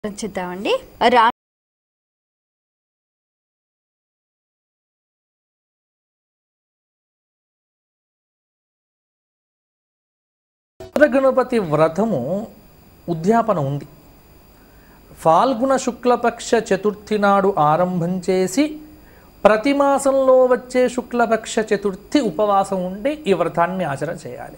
చూద్దామండి రా గణపతి వ్రతము ఉద్యాపన ఉంది ఫాల్గుణ శుక్లపక్ష చతుర్థి నాడు ఆరంభం చేసి ప్రతి మాసంలో వచ్చే శుక్లపక్ష చతుర్థి ఉపవాసం ఉండి ఈ వ్రతాన్ని ఆచరణ చేయాలి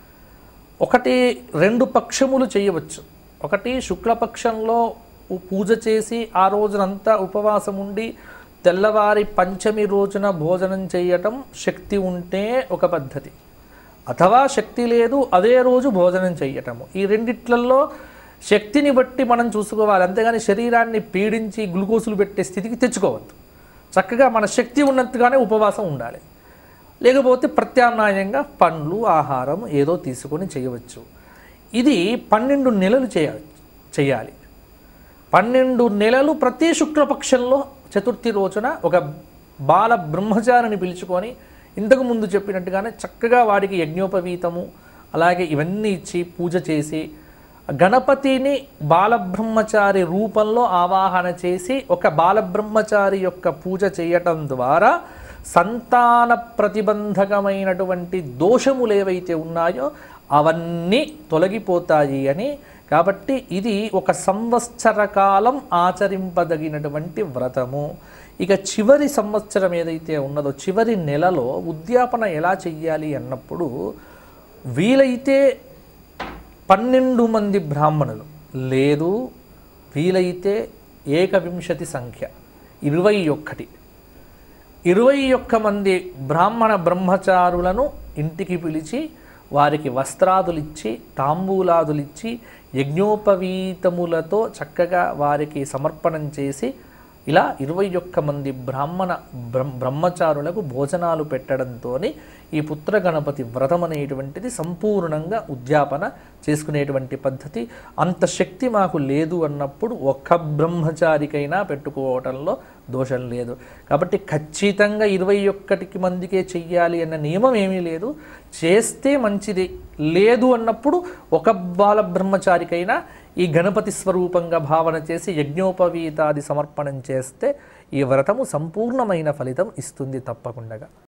ఒకటి రెండు పక్షములు చేయవచ్చు ఒకటి శుక్లపక్షంలో ఉ- పూజ చేసి ఆ రోజునంతా ఉపవాసం ఉండి తెల్లవారి పంచమి రోజున భోజనం చేయటం శక్తి ఉంటే ఒక పద్ధతి అథవా శక్తి లేదు అదే రోజు భోజనం చేయటము ఈ రెండిట్లలో శక్తిని బట్టి మనం చూసుకోవాలి అంతేగాని శరీరాన్ని పీడించి గ్లూకోజులు పెట్టే స్థితికి తెచ్చుకోవద్దు చక్కగా మన శక్తి ఉన్నట్టుగానే ఉపవాసం ఉండాలి లేకపోతే ప్రత్యామ్నాయంగా పండ్లు ఆహారం ఏదో తీసుకొని చేయవచ్చు ఇది పన్నెండు నెలలు చేయాలి చేయాలి పన్నెండు నెలలు ప్రతి శుక్లపక్షంలో చతుర్థి రోజున ఒక బాల బ్రహ్మచారిని పిలుచుకొని ఇంతకు ముందు చెప్పినట్టుగానే చక్కగా వాడికి యజ్ఞోపవీతము అలాగే ఇవన్నీ ఇచ్చి పూజ చేసి గణపతిని బాలబ్రహ్మచారి రూపంలో ఆవాహన చేసి ఒక బాలబ్రహ్మచారి యొక్క పూజ చేయటం ద్వారా సంతాన ప్రతిబంధకమైనటువంటి దోషములు ఏవైతే ఉన్నాయో అవన్నీ తొలగిపోతాయి అని కాబట్టి ఇది ఒక సంవత్సర కాలం ఆచరింపదగినటువంటి వ్రతము ఇక చివరి సంవత్సరం ఏదైతే ఉన్నదో చివరి నెలలో ఉద్యాపన ఎలా చెయ్యాలి అన్నప్పుడు వీలైతే పన్నెండు మంది బ్రాహ్మణులు లేదు వీలైతే ఏకవింశతి సంఖ్య ఇరవై ఒక్కటి ఇరవై ఒక్క మంది బ్రాహ్మణ బ్రహ్మచారులను ఇంటికి పిలిచి వారికి వస్త్రాదులిచ్చి తాంబూలాదులిచ్చి యజ్ఞోపవీతములతో చక్కగా వారికి సమర్పణం చేసి ఇలా ఇరవై ఒక్క మంది బ్రాహ్మణ బ్రహ్మ బ్రహ్మచారులకు భోజనాలు పెట్టడంతో ఈ పుత్ర గణపతి వ్రతం అనేటువంటిది సంపూర్ణంగా ఉద్యాపన చేసుకునేటువంటి పద్ధతి అంత శక్తి మాకు లేదు అన్నప్పుడు ఒక్క బ్రహ్మచారికైనా పెట్టుకోవటంలో దోషం లేదు కాబట్టి ఖచ్చితంగా ఇరవై ఒక్కటికి మందికే చెయ్యాలి అన్న నియమం ఏమీ లేదు చేస్తే మంచిది లేదు అన్నప్పుడు ఒక బాల బ్రహ్మచారికైనా ఈ గణపతి స్వరూపంగా భావన చేసి యజ్ఞోపవీతాది సమర్పణం చేస్తే ఈ వ్రతము సంపూర్ణమైన ఫలితం ఇస్తుంది తప్పకుండా